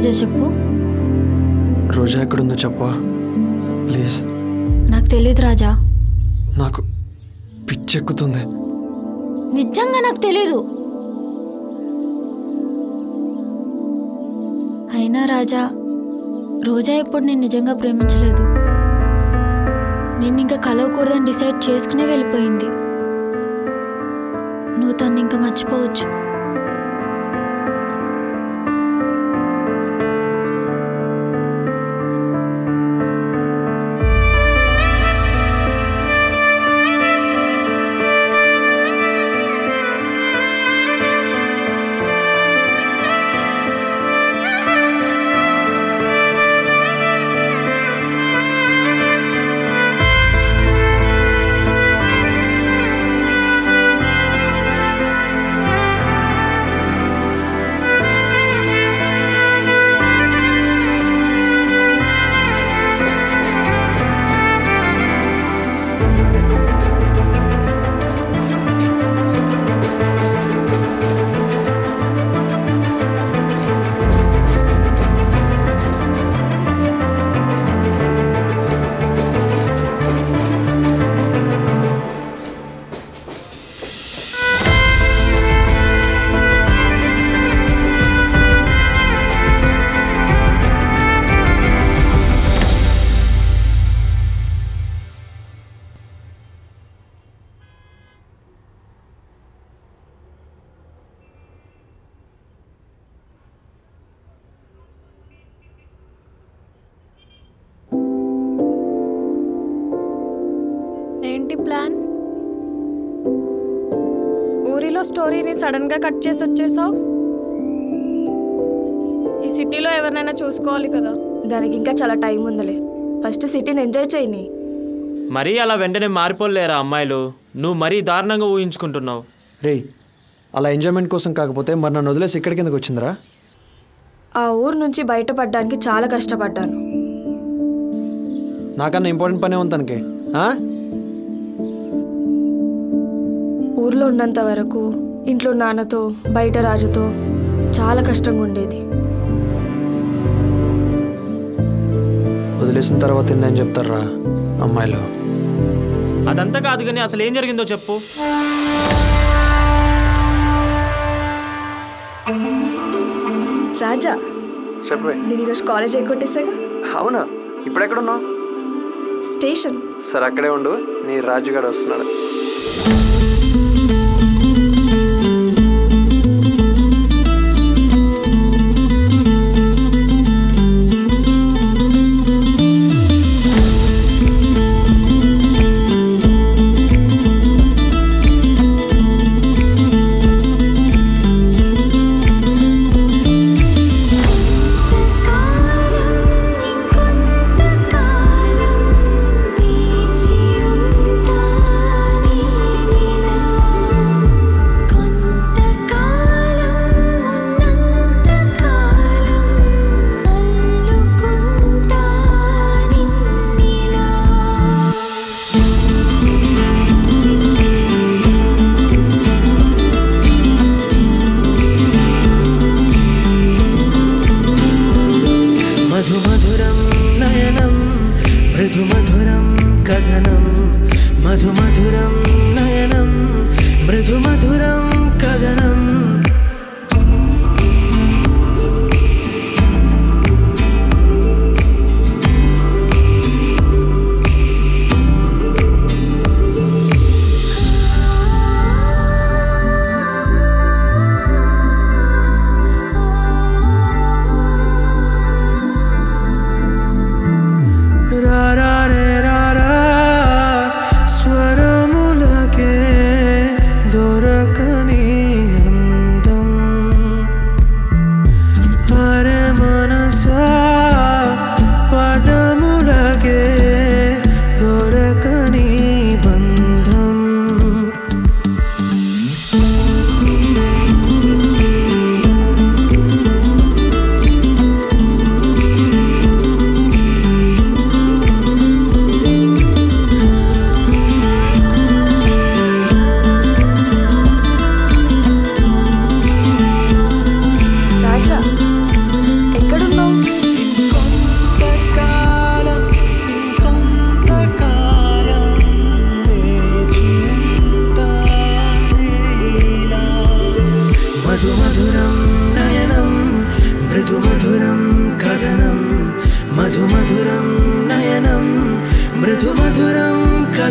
రాజా చెప్పు రోజా ఎక్కడుందో చెప్పవా ప్లీజ్ నాకు తెలియదు రాజా నాకు పిచ్చెక్కుతుంది నిజంగా నాకు తెలీదు అయినా రాజా రోజా ఎప్పుడు నేను నిజంగా ప్రేమించలేదు నేను ఇంకా కలవకూడదని డిసైడ్ చేసుకునే వెళ్ళిపోయింది నువ్వు తను ఇంకా మర్చిపోవచ్చు ఏంటి ప్లాన్ ఊరిలో స్టోరీని సడన్గా కట్ చేసి వచ్చేసావు ఈ సిటీలో ఎవరినైనా చూసుకోవాలి కదా దానికి ఇంకా చాలా టైం ఉందిలే ఫస్ట్ సిటీని ఎంజాయ్ చేయని మరీ అలా వెంటనే మారిపోలేరా అమ్మాయిలు నువ్వు మరీ దారుణంగా ఊహించుకుంటున్నావు రేయ్ అలా ఎంజాయ్మెంట్ కోసం కాకపోతే మరి నన్ను వదిలేసి ఇక్కడికి ఎందుకు వచ్చిందిరా ఆ ఊరు నుంచి బయటపడడానికి చాలా కష్టపడ్డాను నాకన్నా ఇంపార్టెంట్ పనే ఉంది తనకి ఆ? ఊర్లో ఉన్నంత వరకు ఇంట్లో నాన్నతో బయట రాజుతో చాలా కష్టంగా ఉండేది వదిలేసిన తర్వాత నేను చెప్తారా అమ్మాయిలు అదంతా కాదు కానీ అసలు ఏం జరిగిందో చెప్పు రాజా చెప్పే నేను ఈరోజు కాలేజ్ ఎగ్గొట్టేసాగా అవునా ఇప్పుడు ఎక్కడున్నావు స్టేషన్ సరే అక్కడే ఉండు నీ రాజుగాడు వస్తున్నాడు ఇంకొంతకాలం వేచి ఉంటానే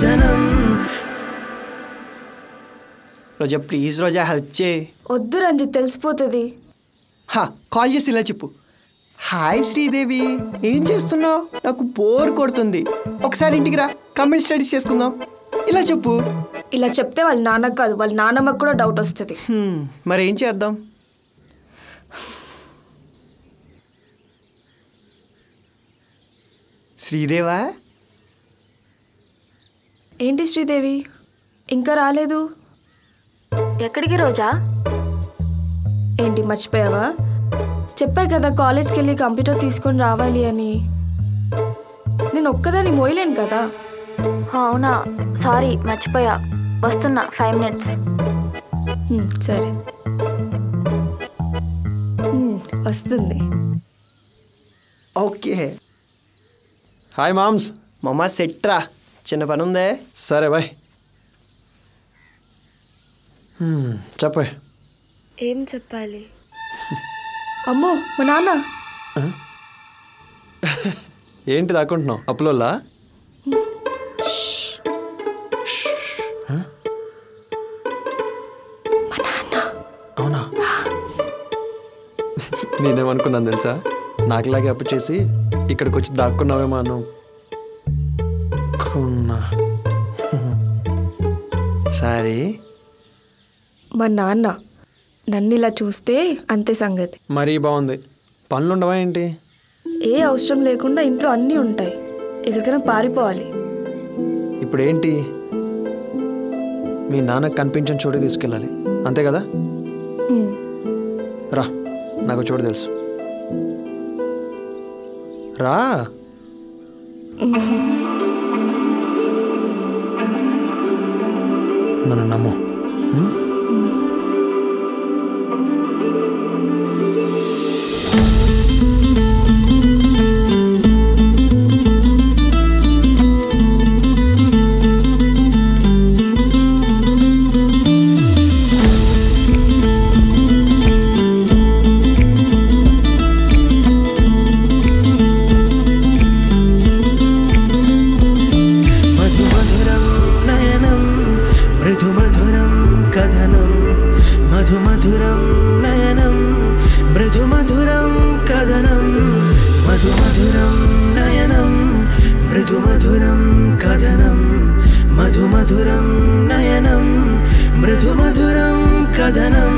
కథనం రోజా ప్లీజ్ రోజా హెల్ప్ చేయి వద్దు రంజిత్ తెలిసిపోతుంది హా కాల్ చేసి ఇలా చెప్పు హాయ్ శ్రీదేవి ఏం చేస్తున్నావు నాకు బోర్ కొడుతుంది ఒకసారి ఇంటికి రా కంప్యూటర్ స్టడీస్ చేసుకుందాం ఇలా చెప్పు ఇలా చెప్తే వాళ్ళ నాన్నకు కాదు వాళ్ళ నాన్నమ్మకు కూడా డౌట్ వస్తుంది హ్మ్, మరి ఏం చేద్దాం శ్రీదేవా ఏంటి శ్రీదేవి ఇంకా రాలేదు ఎక్కడికి రోజా ఏంటి మర్చిపోయావా చెప్పా కదా కాలేజ్కి వెళ్ళి కంప్యూటర్ తీసుకొని రావాలి అని నేను ఒక్కదాన్ని మోయలేను కదా అవునా సారీ మర్చిపోయా వస్తున్నా ఫైవ్ మినిట్స్ హ్మ్, సరే హ్మ్, వస్తుంది ఓకే హాయ్ మామ్స్ మమ్మ సెట్ రా చిన్న పని ఉందే సరే బాయ్ చెప్పే ఏం చెప్పాలి అమ్మో మా నాన్న ఏంటి దాక్కుంటున్నావు అప్పులోలా అవునా నేనేమనుకున్నాను తెలుసా నాకులాగే అప్పు చేసి ఇక్కడికి వచ్చి దాక్కున్నావేమో అను కున్నా సరే మా నాన్న నన్ను ఇలా చూస్తే అంతే సంగతి మరీ బాగుంది పనులు ఉండవా ఏంటి ఏ అవసరం లేకుండా ఇంట్లో అన్నీ ఉంటాయి ఎక్కడికైనా పారిపోవాలి ఇప్పుడు ఏంటి మీ నాన్నకు కనిపించని చోటు తీసుకెళ్ళాలి అంతే కదా హ్మ్. రా నాకు చోటు తెలుసు రా నన్ను నమ్ము ఉం? మధుమధురం నయనం మృదుమధురం కథనం మధుమధురం నయనం మృదుమధురం కథనం మధుమధురం నయనం మృదుమధురం కథనం మధుమధురం నయనం మృదుమధురం కథనం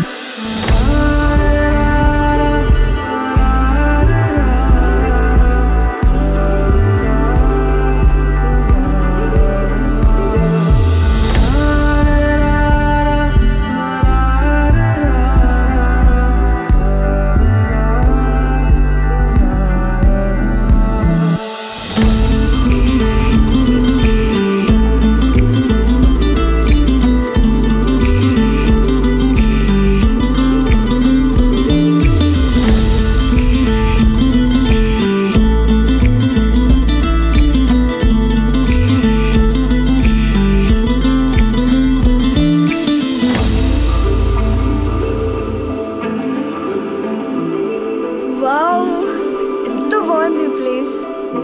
వావ్ ఎంత బాగుంది ప్లేస్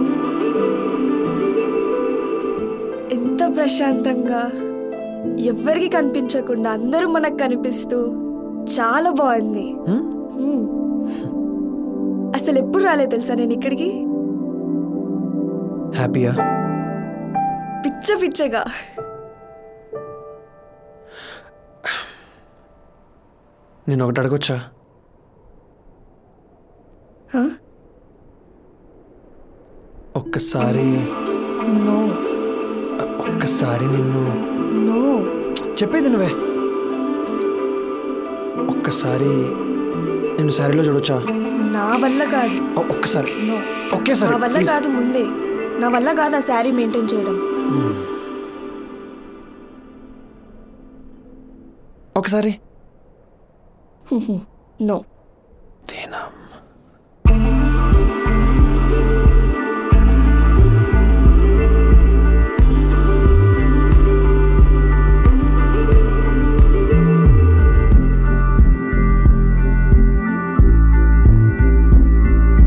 ఎంత ప్రశాంతంగా ఎవ్వరికి కనిపించకుండా అందరూ మనకు కనిపిస్తూ చాలా బాగుంది ఉం? హ్మ్. అసలు ఎప్పుడు రాలేదు తెలుసా నేను ఇక్కడికి హ్యాపీయా పిచ్చ పిచ్చగా నేను ఒకటి అడగొచ్చా హ? ఒక్కసారి నో ఒక్కసారి నిన్ను నో చెప్పేది నువ్వే ఒక్కసారి నేను శారీలో చూడొచ్చా నా వల్ల కాదు ఒ- ఒక్కసారి నో ఒకేసారి నా వల్ల please. కాదు ముందే నా వల్ల కాదు ఆ శారీ మెయింటైన్ చేయడం ఒకసారి నో తేనం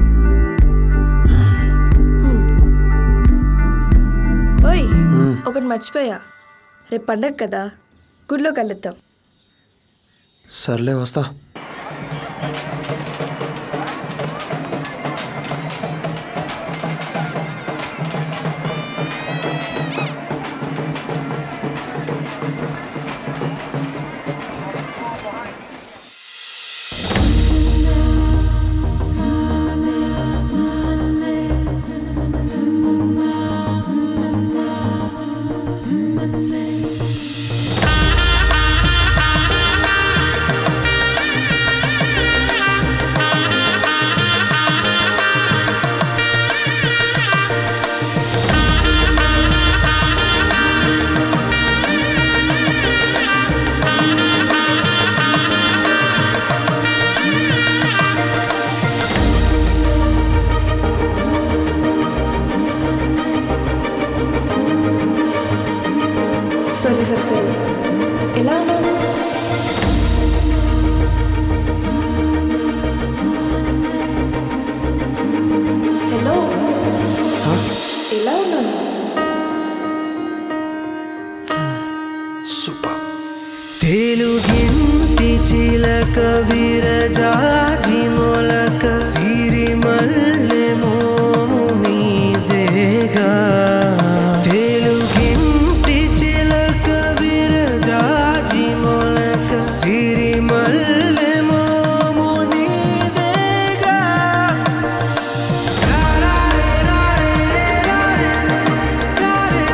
ఓయ్ ఒకటి మర్చిపోయా రేపు పండగ కదా గుడిలో కలుద్దాం సర్లే వస్తా సరే సరే సరే ఎలా ఉన్నావు హలో ఎలా ఉన్నాను సూపర్ తెలుగింటి చిలక విరజాజి మొలక సిరి మల్లె మోము మీదేగా తెలుగింటి చిలక విరజాజి మొలక సిరి మల్లె మోము నీదేగా రారే రారే రారే రారే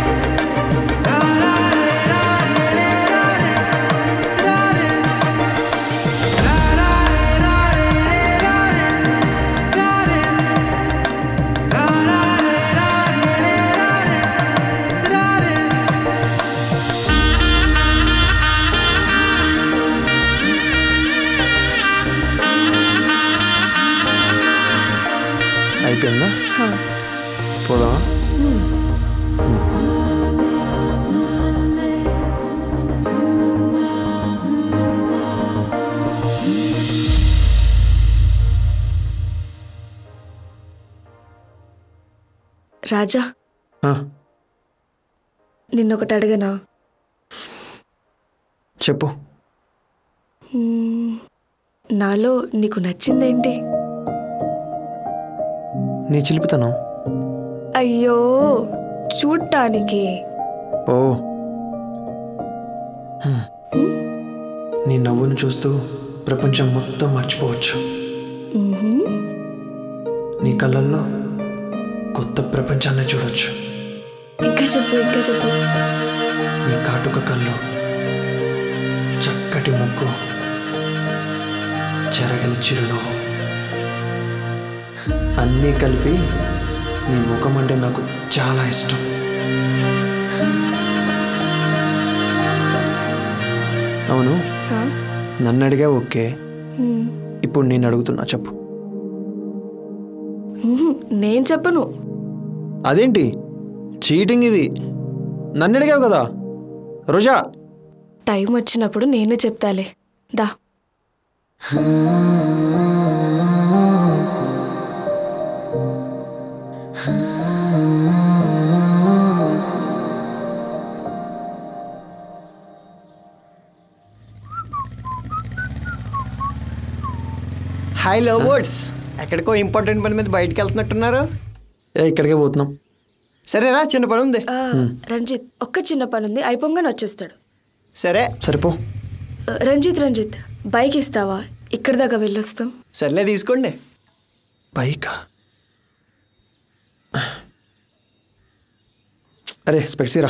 అయిపోయిందా పోదామా రాజా ఆ, నిన్నొకటి అడగనా చెప్పు మ్మ్, నాలో నీకు నచ్చిందేంటి నీ చిలిపితనం అయ్యో చూడటానికి ఓ హ్మ్. నీ నవ్వును చూస్తూ ప్రపంచం మొత్తం మర్చిపోవచ్చు నీ కళ్ళల్లో కొత్త ప్రపంచాన్ని చూడొచ్చు ఇంకా చెప్పు ఇంకా చెప్పు నీ కాటుక కళ్ళు చక్కటి ముగ్గు చెరగని చిరునవ్వు అన్నీ కలిపి నీ ముఖం అంటే నాకు చాలా ఇష్టం అవును ఆ? నన్ను అడిగా ఓకే మ్మ్. ఇప్పుడు నేను అడుగుతున్నా చెప్పు మ్మ్, నేను చెప్పను అదేంటి చీటింగ్ ఇది నన్ను అడిగావు కదా రోజా టైం వచ్చినప్పుడు నేను చెప్తాలే దా హాయ్ లవ్ వర్డ్స్ ఎక్కడికో ఇంపార్టెంట్ పని మీద బయటికి వెళ్తున్నట్టున్నారు ఏ ఇక్కడికే పోతున్నాం సరేరా చిన్న పని ఉంది ఆ, రంజిత్ ఒక్క చిన్న పని ఉంది అయిపోగానే వచ్చేస్తాడు సరే సరిపో ఆ, రంజిత్ రంజిత్ బైక్ ఇస్తావా ఇక్కడి దాకా వెళ్ళొస్తాం సర్లే తీసుకోండి బైకా అరే స్పెక్సీరా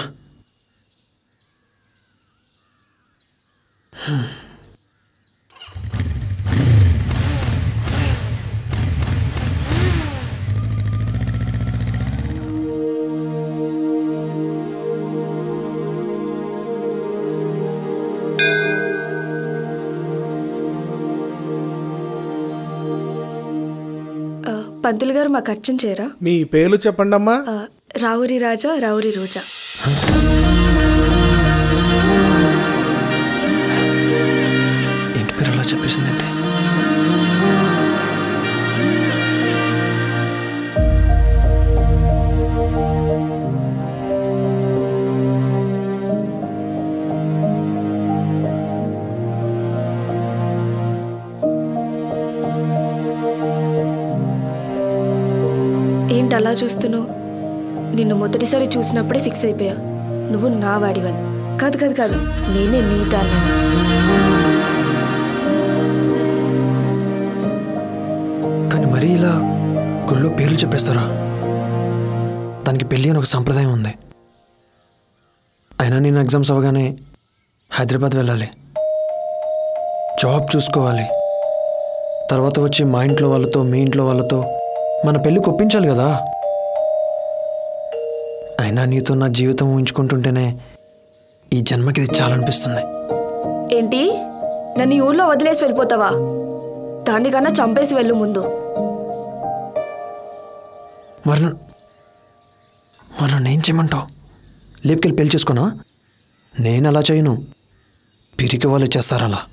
ఆ, పంతులు గారు మాకు అర్చన చేయరా మీ పేర్లు చెప్పండమ్మా ఆ, రావురి రాజా రావురి రోజా ఏంటి పేరు అలా చెప్పేసిందంటే ఏంటి అలా చూస్తున్నావు నిన్ను మొదటిసారి చూసినప్పుడే ఫిక్స్ అయిపోయా నువ్వు నా వాడివని కాదు కాదు కాదు నేనే నీ దాన్ని కానీ మరీ ఇలా గుళ్ళో పేర్లు చెప్పేస్తారా దానికి పెళ్ళి అని ఒక సంప్రదాయం ఉంది అయినా నేను ఎగ్జామ్స్ అవ్వగానే హైదరాబాద్ వెళ్ళాలి జాబ్ చూసుకోవాలి తర్వాత వచ్చి మా ఇంట్లో వాళ్ళతో మీ ఇంట్లో వాళ్ళతో మన పెళ్ళి ఒప్పించాలి కదా అయినా నీతో నా జీవితం ఊహించుకుంటుంటేనే ఈ జన్మకి ఇది చాలనిపిస్తుంది ఏంటి నన్ను ఈ ఊళ్ళో వదిలేసి వెళ్ళిపోతావా దానికన్నా చంపేసి వెళ్ళు ముందు మరి నన్ను- మరి నన్ను ఏం చేయమంటావు లేపుకెళ్ళి పెళ్లి చేసుకున్నా నేను అలా చేయను పిరికి వాళ్ళు చేస్తారు అలా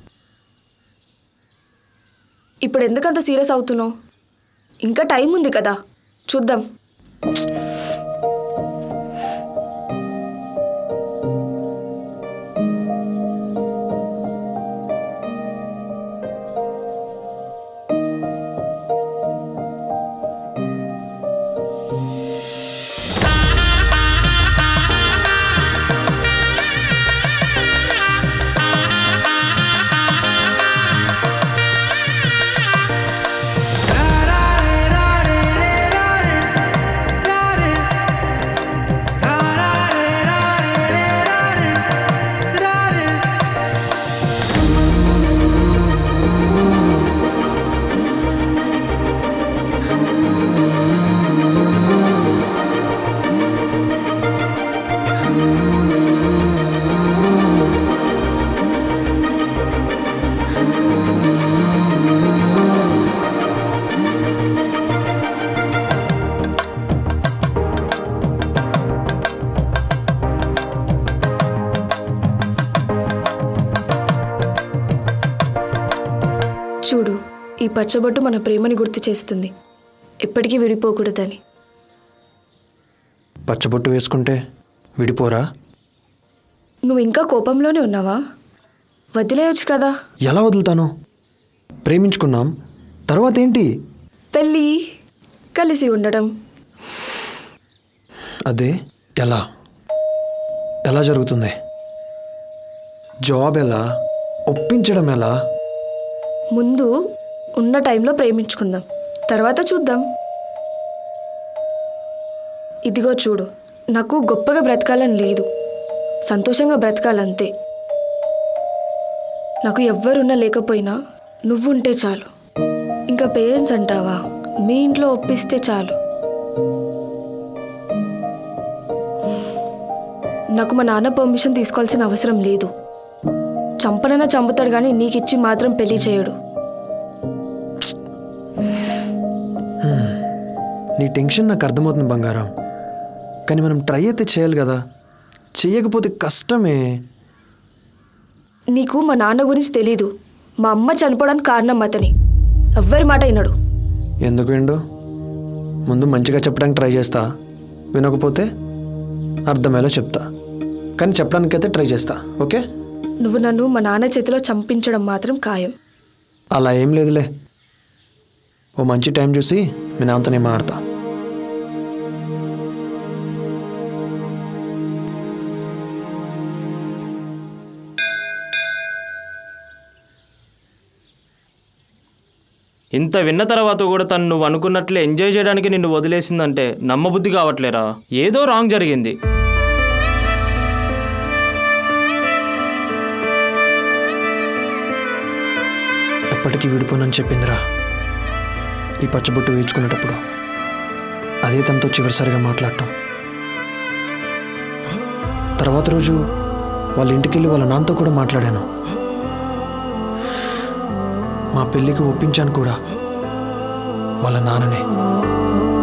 ఇప్పుడు ఎందుకంత సీరియస్ అవుతున్నావు ఇంకా టైం ఉంది కదా చూద్దాం చూడు ఈ పచ్చబొట్టు మన ప్రేమని గుర్తు చేస్తుంది ఎప్పటికీ విడిపోకూడదని పచ్చబొట్టు వేసుకుంటే విడిపోరా నువ్వు ఇంకా కోపంలోనే ఉన్నావా వదిలేయొచ్చు కదా ఎలా వదులుతాను ప్రేమించుకున్నాం తర్వాత ఏంటి పెళ్ళి కలిసి ఉండడం అదే ఎలా ఎలా జరుగుతుంది జాబ్ ఎలా ఒప్పించడం ఎలా ముందు ఉన్న టైంలో ప్రేమించుకుందాం తర్వాత చూద్దాం ఇదిగో చూడు నాకు గొప్పగా బ్రతకాలని లేదు సంతోషంగా బ్రతకాలంతే నాకు ఎవ్వరున్నా లేకపోయినా నువ్వుంటే చాలు ఇంకా పేరెంట్స్ అంటావా మీ ఇంట్లో ఒప్పిస్తే చాలు నాకు మా నాన్న పర్మిషన్ తీసుకోవాల్సిన అవసరం లేదు చంపనైనా చంపుతాడు కానీ నీకిచ్చి మాత్రం పెళ్లి చేయడు నీ టెన్షన్ నాకు అర్థమవుతుంది బంగారం కానీ మనం ట్రై అయితే చేయాలి కదా చెయ్యకపోతే కష్టమే నీకు మా నాన్న గురించి తెలీదు మా అమ్మ చనిపోవడానికి కారణం అతని ఎవ్వరి మాట వినడు ఎందుకు విండు ముందు మంచిగా చెప్పడానికి ట్రై చేస్తా వినకపోతే అర్థమయ్యేలా చెప్తా కానీ చెప్పడానికైతే ట్రై చేస్తా ఓకే నువ్వు నన్ను మా నాన్న చేతిలో చంపించడం మాత్రం ఖాయం అలా ఏం లేదులే ఓ మంచి టైం చూసి మీ నాన్నతో నేను మాడతా ఇంత విన్న తర్వాత కూడా తను నువ్వు అనుకున్నట్లే ఎంజాయ్ చేయడానికి నిన్ను వదిలేసిందంటే నమ్మబుద్ధి కావట్లేరా ఏదో రాంగ్ జరిగింది ఎప్పటికీ విడిపోనని చెప్పిందిరా ఈ పచ్చబొట్టు వేయించుకునేటప్పుడు అదే తనతో చివరిసారిగా మాట్లాడటం తర్వాత రోజు వాళ్ళ ఇంటికి వెళ్ళి వాళ్ళ నాన్నతో కూడా మాట్లాడాను మా పెళ్ళికి ఒప్పించాను కూడా వాళ్ళ నాన్ననే